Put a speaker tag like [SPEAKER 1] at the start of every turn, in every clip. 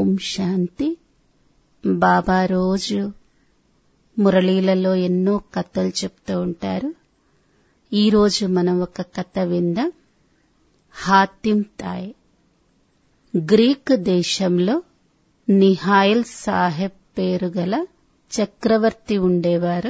[SPEAKER 1] ఓం శాంతి బాబా రోజు మురళీలలో ఎన్నో కథలు చెప్తూ ఉంటారు ఈరోజు మనం ఒక కథ విందాం హాతిం తాయ్ గ్రీక్ దేశంలో నిహాయల్ సాహెబ్ పేరు గల చక్రవర్తి ఉండేవారు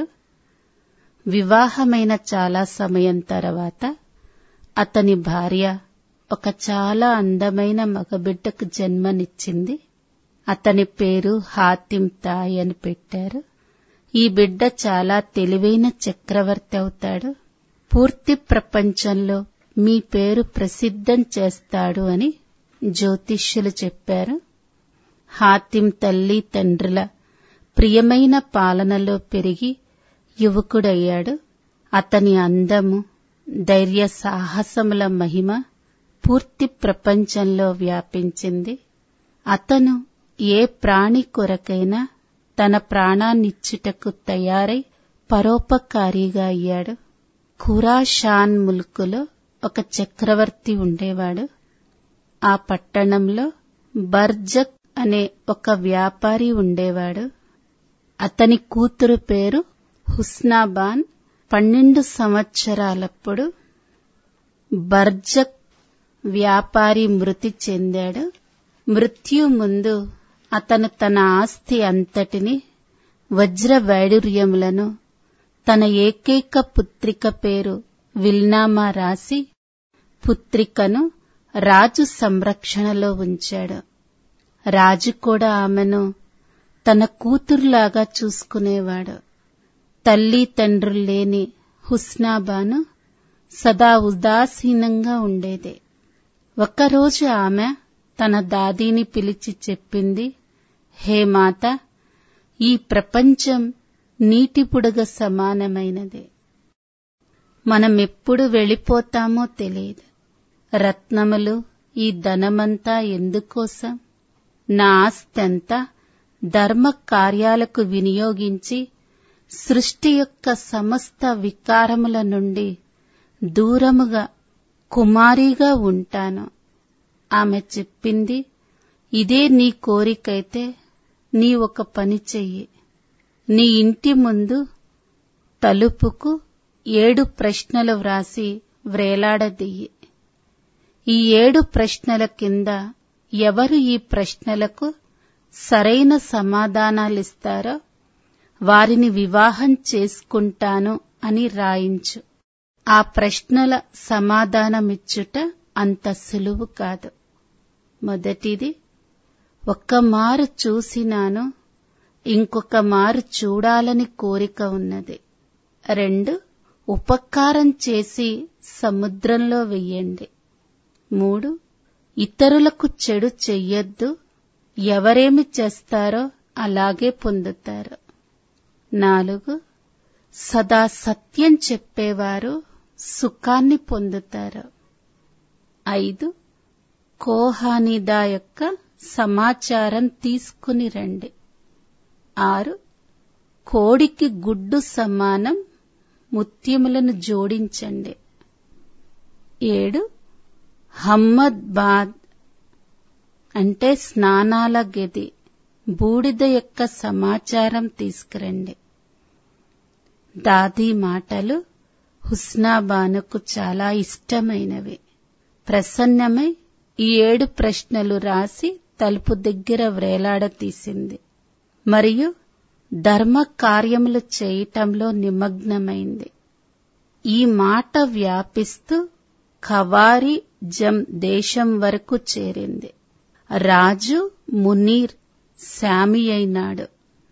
[SPEAKER 1] వివాహమైన చాలా సమయం తర్వాత అతని భార్య ఒక చాలా అందమైన మగబిడ్డకు జన్మనిచ్చింది అతని పేరు హాతిం తాయ్ అని పెట్టారు ఈ బిడ్డ చాలా తెలివైన చక్రవర్తి అవుతాడు పూర్తి ప్రపంచంలో మీ పేరు ప్రసిద్ధం చేస్తాడు అని జ్యోతిష్యులు చెప్పారు హాతిం తల్లి తండ్రుల ప్రియమైన పాలనలో పెరిగి యువకుడయ్యాడు అతని అందము ధైర్య సాహసముల మహిమ పూర్తి ప్రపంచంలో వ్యాపించింది అతను ఏ ప్రాణి కొరకైనా తన ప్రాణాన్నిచ్చుటకు తయారై పరోపకారిగా అయ్యాడు ఖురాషాన్ ముల్కులో ఒక చక్రవర్తి ఉండేవాడు ఆ పట్టణంలో బర్జక్ అనే ఒక వ్యాపారి ఉండేవాడు అతని కూతురు పేరు హుస్నాబాన్ పన్నెండు సంవత్సరాలప్పుడు బర్జక్ వ్యాపారి మృతి చెందాడు మృత్యు ముందు అతను తన ఆస్తి అంతటిని వజ్ర వైడూర్యములను తన ఏకైక పుత్రిక పేరు విల్నామా రాసి పుత్రికను రాజు సంరక్షణలో ఉంచాడు రాజు కూడా ఆమెను తన కూతురులాగా చూసుకునేవాడు తల్లి తండ్రులు లేని హుస్నాబాను సదా ఉదాసీనంగా ఉండేది ఒక్కరోజు ఆమె తన దాదీని పిలిచి చెప్పింది హే మాత ఈ ప్రపంచం నీటి బుడగ సమానమైనది మనమెప్పుడు వెళ్ళిపోతామో తెలియదు రత్నములు ఈ ధనమంతా ఎందుకోసం నా ఆస్తంతా ధర్మ కార్యాలకు వినియోగించి సృష్టి యొక్క సమస్త వికారముల నుండి దూరముగా కుమారిగా ఉంటాను ఆమె చెప్పింది ఇదే నీ కోరికైతే నీ ఒక పని చెయ్యి నీ ఇంటి ముందు తలుపుకు ఏడు ప్రశ్నలు వ్రాసి వ్రేలాడదీయి ఈ ఏడు ప్రశ్నల కింద ఎవరు ఈ ప్రశ్నలకు సరైన సమాధానాలిస్తారో వారిని వివాహం చేసుకుంటాను అని రాయించు ఆ ప్రశ్నల సమాధానమిచ్చుట అంత సులువు కాదు మొదటిది ఒక్క మారు చూసినాను ఇంకొక మారు చూడాలని కోరిక ఉన్నది రెండు ఉపకారం చేసి సముద్రంలో వెయ్యండి మూడు ఇతరులకు చెడు చెయ్యొద్దు ఎవరేమి చేస్తారో అలాగే పొందుతారు నాలుగు సదా సత్యం చెప్పేవారు సుఖాన్ని పొందుతారు ఐదు కోహానిదా యొక్క సమాచారం తీసుకుని రండి ఆరు కోడికి గుడ్డు సమానం ముత్యములను జోడించండి ఏడు హమ్మద్బాద్ అంటే స్నానాల గది బూడిద యొక్క సమాచారం తీసుకురండి దాదీ మాటలు హుస్నాబానుకు చాలా ఇష్టమైనవి ప్రసన్నమై ఈ ఏడు ప్రశ్నలు రాసి తలుపు దగ్గర వ్రేలాడతీసింది మరియు ధర్మ కార్యములు చేయటంలో నిమగ్నమైంది ఈ మాట వ్యాపిస్తూ ఖవారి జం దేశం వరకు చేరింది రాజు మునీర్ శామి అయినాడు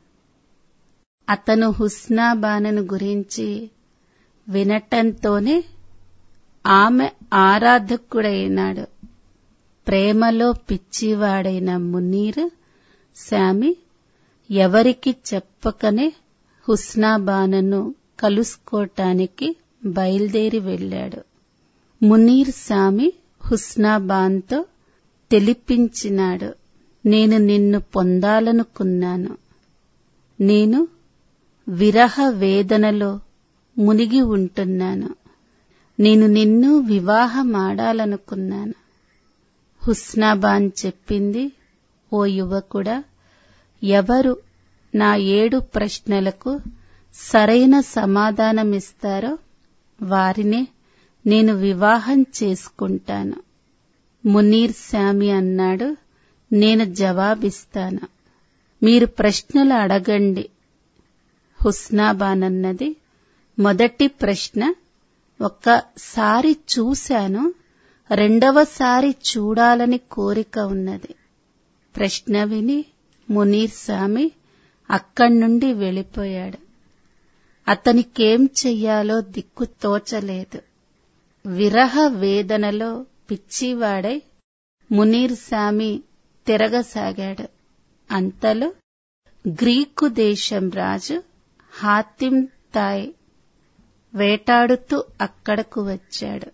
[SPEAKER 1] అతను హుస్నాబానను గురించి వినటంతోనే ఆమె ఆరాధకుడైనాడు ప్రేమలో పిచ్చివాడైన మునీర్ శామి ఎవరికి చెప్పకనే హుస్నాబానను కలుసుకోటానికి బయలుదేరి వెళ్ళాడు మునీర్ సామి హుస్నాబాన్తో తెలిపించినాడు నేను నిన్ను పొందాలనుకున్నాను నేను విరహ వేదనలో మునిగి ఉంటున్నాను నేను నిన్ను వివాహమాడాలనుకున్నాను హుస్నాబాన్ చెప్పింది ఓ యువకుడా ఎవరు నా ఏడు ప్రశ్నలకు సరైన సమాధానమిస్తారో వారినే నేను వివాహం చేసుకుంటాను మునీర్ శామి అన్నాడు నేను జవాబిస్తాను మీరు ప్రశ్నలు అడగండి హుస్నాబానన్నది మొదటి ప్రశ్న ఒక్కసారి చూశాను రెండవసారి చూడాలని కోరిక ఉన్నది ప్రశ్న విని మునీర్ స్వామి అక్కడి నుండి వెళ్ళిపోయాడు అతనికేం చెయ్యాలో దిక్కు తోచలేదు విరహ వేదనలో పిచ్చివాడై మునీర్ స్వామి తిరగసాగాడు అంతలో గ్రీకు దేశం రాజు హాతిం తాయ్ వేటాడుతూ అక్కడకు వచ్చాడు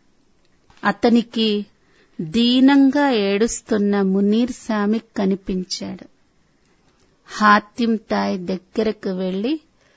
[SPEAKER 1] అతనికి దీనంగా ఏడుస్తున్న మునీర్ స్వామి కనిపించాడు హాతిం తాయ్ దగ్గరకు వెళ్లి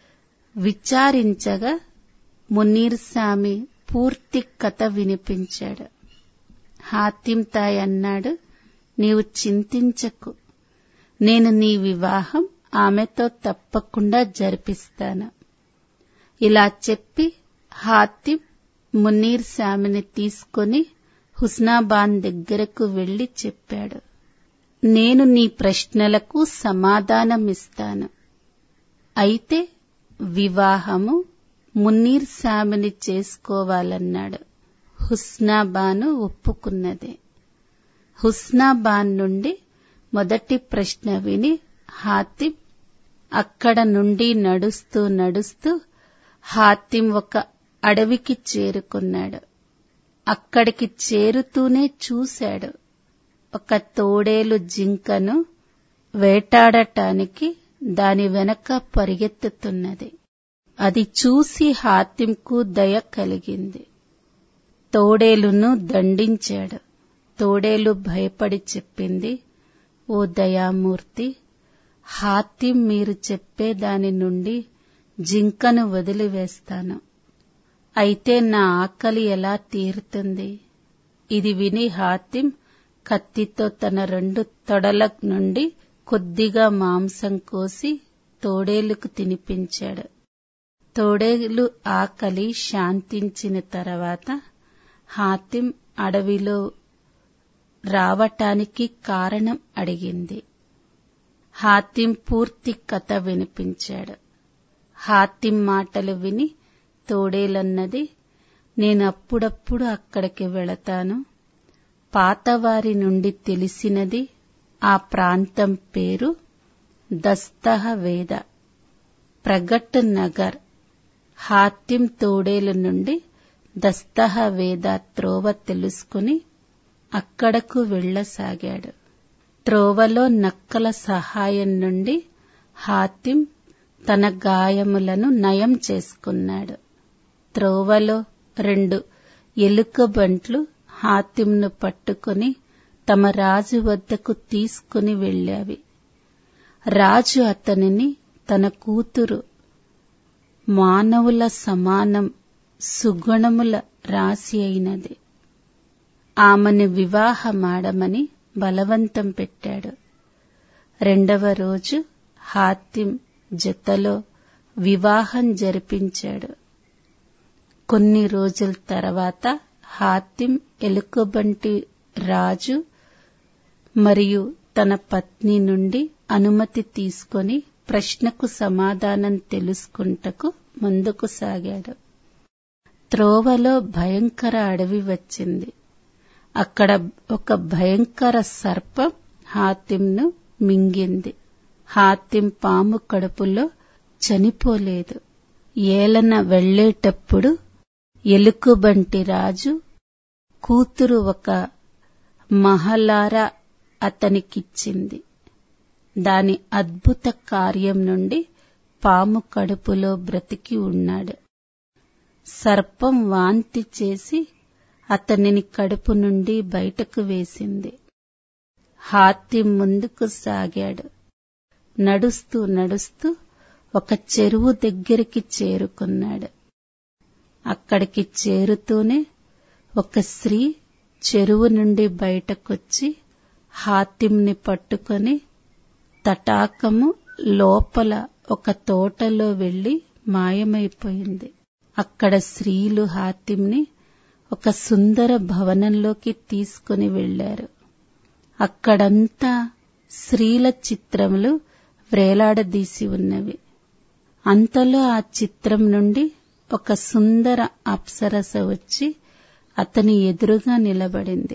[SPEAKER 1] విచారించగా మునీర్ స్వామి పూర్తి కథ వినిపించాడు హాతిం తాయ్ అన్నాడు నీవు చింతించకు నేను నీ వివాహం ఆమెతో తప్పకుండా జరిపిస్తాను ఇలా చెప్పి హాతిం మున్నీర్ శామిని తీసుకొని హుస్నాబాన్ దగ్గరకు వెళ్లి చెప్పాడు నేను నీ ప్రశ్నలకు సమాధానమిస్తాను అయితే వివాహము మున్నీర్ శామిని చేసుకోవాలన్నాడు హుస్నాబాను ఒప్పుకున్నదే హుస్నాబాన్ నుండి మొదటి ప్రశ్న విని హాతిం అక్కడ నుండి నడుస్తూ నడుస్తూ హాతిం ఒక అడవికి చేరుకున్నాడు అక్కడికి చేరుతూనే చూశాడు ఒక తోడేలు జింకను వేటాడటానికి దాని వెనక పరిగెత్తుతున్నది అది చూసి హాతింకు దయ కలిగింది తోడేలును దండించాడు తోడేలు భయపడి చెప్పింది ఓ దయామూర్తి హాతిం మీరు చెప్పే దాని నుండి జింకను వదిలివేస్తాను అయితే నా ఆకలి ఎలా తీరుతుంది ఇది విని హాతిం కత్తితో తన రెండు తొడల నుండి కొద్దిగా మాంసం కోసి తోడేలుకు తినిపించాడు తోడేలు ఆకలి శాంతించిన తర్వాత హాతిం అడవిలో రావటానికి కారణం అడిగింది హాతిం పూర్తి కథ వినిపించాడు హాతిం మాటలు విని తోడేలన్నది నేను అప్పుడప్పుడు అక్కడికి వెళతాను పాతవారి నుండి తెలిసినది ఆ ప్రాంతం పేరు దస్తహ వేద ప్రగట్ నగర్ హాతిం తోడేలు నుండి దస్తహ వేద త్రోవ తెలుసుకుని అక్కడకు వెళ్లసాగాడు త్రోవలో నక్కల సహాయం నుండి హాతిం తన గాయములను నయం చేసుకున్నాడు త్రోవలో రెండు ఎలుకబంట్లు హాతింను పట్టుకుని తమ రాజు వద్దకు తీసుకుని వెళ్ళావి రాజు అతనిని తన కూతురు మానవుల సమానం సుగుణముల రాశి అయినది ఆమెను వివాహమాడమని బలవంతం పెట్టాడు రెండవ రోజు హాతిం జతలో వివాహం జరిపించాడు కొన్ని రోజుల తర్వాత హాతిం ఎలుకబంటి రాజు మరియు తన పత్ని నుండి అనుమతి తీసుకొని ప్రశ్నకు సమాధానం తెలుసుకుంటకు ముందుకు సాగాడు త్రోవలో భయంకర అడవి వచ్చింది అక్కడ ఒక భయంకర సర్పం హాతింను మింగింది హాతిం పాము కడుపులో చనిపోలేదు ఏలన వెళ్లేటప్పుడు ఎలుకబంటి రాజు కూతురు ఒక మహలారా అతనికిచ్చింది దాని అద్భుత కార్యం నుండి పాము కడుపులో బ్రతికి ఉన్నాడు సర్పం వాంతి చేసి అతనిని కడుపు నుండి బయటకు వేసింది హాతి ముందుకు సాగాడు నడుస్తూ నడుస్తూ ఒక చెరువు దగ్గరికి చేరుకున్నాడు అక్కడికి చేరుతూనే ఒక స్త్రీ చెరువు నుండి బయటకొచ్చి హాతింని పట్టుకొని తటాకము లోపల ఒక తోటలో వెళ్లి మాయమైపోయింది అక్కడ స్త్రీలు హాతింని ఒక సుందర భవనంలోకి తీసుకుని వెళ్లారు అక్కడంతా స్త్రీల చిత్రములు వ్రేలాడదీసి ఉన్నవి అంతలో ఆ చిత్రం నుండి ఒక సుందర అప్సరస వచ్చి అతని ఎదురుగా నిలబడింది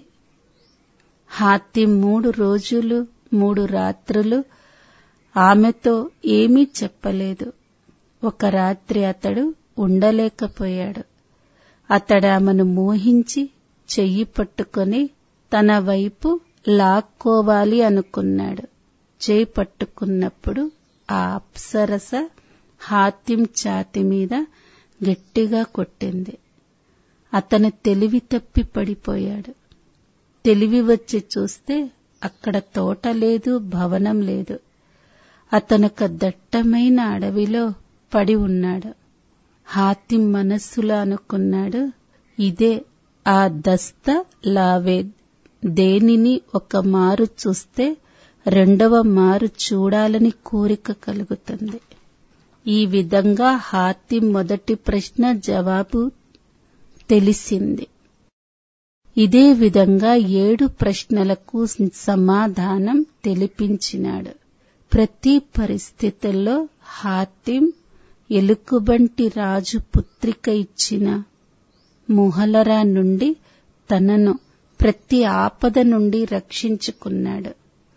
[SPEAKER 1] హాతి మూడు రోజులు మూడు రాత్రులు ఆమెతో ఏమీ చెప్పలేదు ఒక రాత్రి అతడు ఉండలేకపోయాడు అతడు ఆమెను మోహించి చెయ్యి పట్టుకొని తన వైపు లాక్కోవాలి అనుకున్నాడు చేయి పట్టుకున్నప్పుడు ఆ అప్సరస హాతిం ఛాతి మీద గట్టిగా కొట్టింది అతను తెలివి తప్పి పడిపోయాడు తెలివి వచ్చి చూస్తే అక్కడ తోట లేదు భవనం లేదు అతనొక దట్టమైన అడవిలో పడి ఉన్నాడు హాతిం మనస్సులో అనుకున్నాడు ఇదే ఆ దస్త లావేద్ దేనిని ఒక మారు చూస్తే రెండవ మారు చూడాలని కోరిక కలుగుతుంది ఈ విధంగా హాతిం మొదటి ప్రశ్న జవాబు తెలిసింది ఇదే విధంగా ఏడు ప్రశ్నలకు సమాధానం తెలిపించినాడు ప్రతి పరిస్థితుల్లో హాతిం ఎలుకబంటి రాజు పుత్రిక ఇచ్చిన ముహలరా నుండి తనను ప్రతి ఆపద నుండి రక్షించుకున్నాడు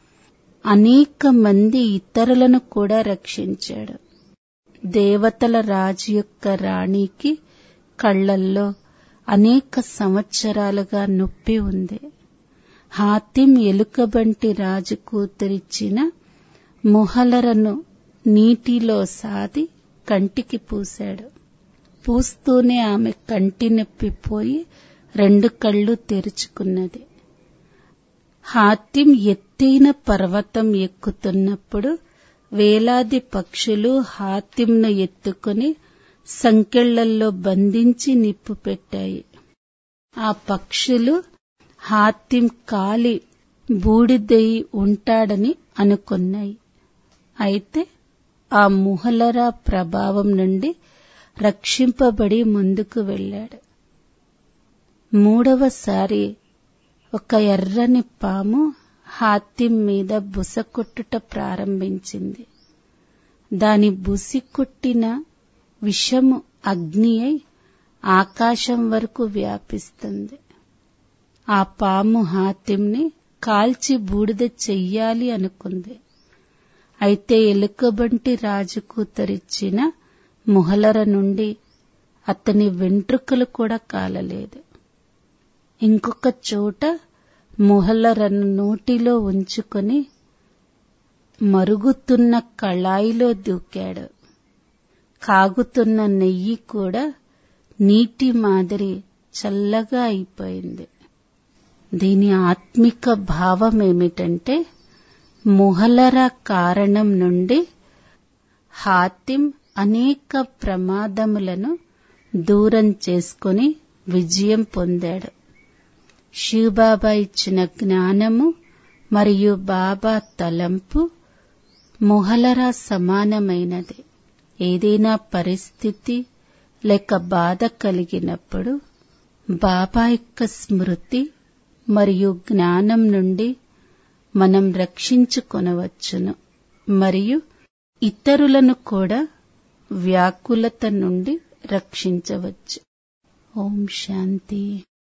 [SPEAKER 1] అనేక మంది ఇతరులను కూడా రక్షించాడు దేవతల రాజు యొక్క రాణికి కళ్లల్లో అనేక సంవత్సరాలుగా నొప్పి ఉంది హాతిం ఎలుకబంటి రాజు కూతురిచ్చిన ముహలరను నీటిలో సాది కంటికి పూశాడు పూస్తూనే ఆమె కంటి నొప్పి పోయి రెండు కళ్ళు తెరుచుకున్నది హాతిం ఎత్తైన పర్వతం ఎక్కుతున్నప్పుడు వేలాది పక్షులు హాతింను ఎత్తుకుని సంకెళ్లల్లో బంధించి నిప్పు పెట్టాయి ఆ పక్షులు హాతిం కాలి బూడిదై ఉంటాడని అనుకున్నాయి అయితే ఆ ముహలరా ప్రభావం నుండి రక్షింపబడి ముందుకు వెళ్ళాడు మూడవసారి ఒక ఎర్రని పాము హాతిం మీద బుసకొట్టుట ప్రారంభించింది దాని బుసి కొట్టిన విషము అగ్ని అయి ఆకాశం వరకు వ్యాపిస్తుంది ఆ పాము హాతింని కాల్చి బూడిద చెయ్యాలి అనుకుంది అయితే ఎలుకబంటి రాజు కూతురిచ్చిన ముహలర నుండి అతని వెంట్రుకలు కూడా కాలలేదు ఇంకొక చోట ముహలరను నోటిలో ఉంచుకొని మరుగుతున్న కళాయిలో దూకాడు కాగుతున్న నెయ్యి కూడా నీటి మాదిరి చల్లగా అయిపోయింది దీని ఆత్మిక భావం ఏమిటంటే ముహలర కారణం నుండి హాతిం అనేక ప్రమాదములను దూరం చేసుకుని విజయం పొందాడు శివబాబా ఇచ్చిన జ్ఞానము మరియు బాబా తలంపు ముహలరా సమానమైనది ఏదైనా పరిస్థితి లేక బాధ కలిగినప్పుడు బాబా యొక్క స్మృతి మరియు జ్ఞానం నుండి మనం రక్షించుకొనవచ్చును మరియు ఇతరులను కూడా వ్యాకులత నుండి రక్షించవచ్చు ఓం శాంతి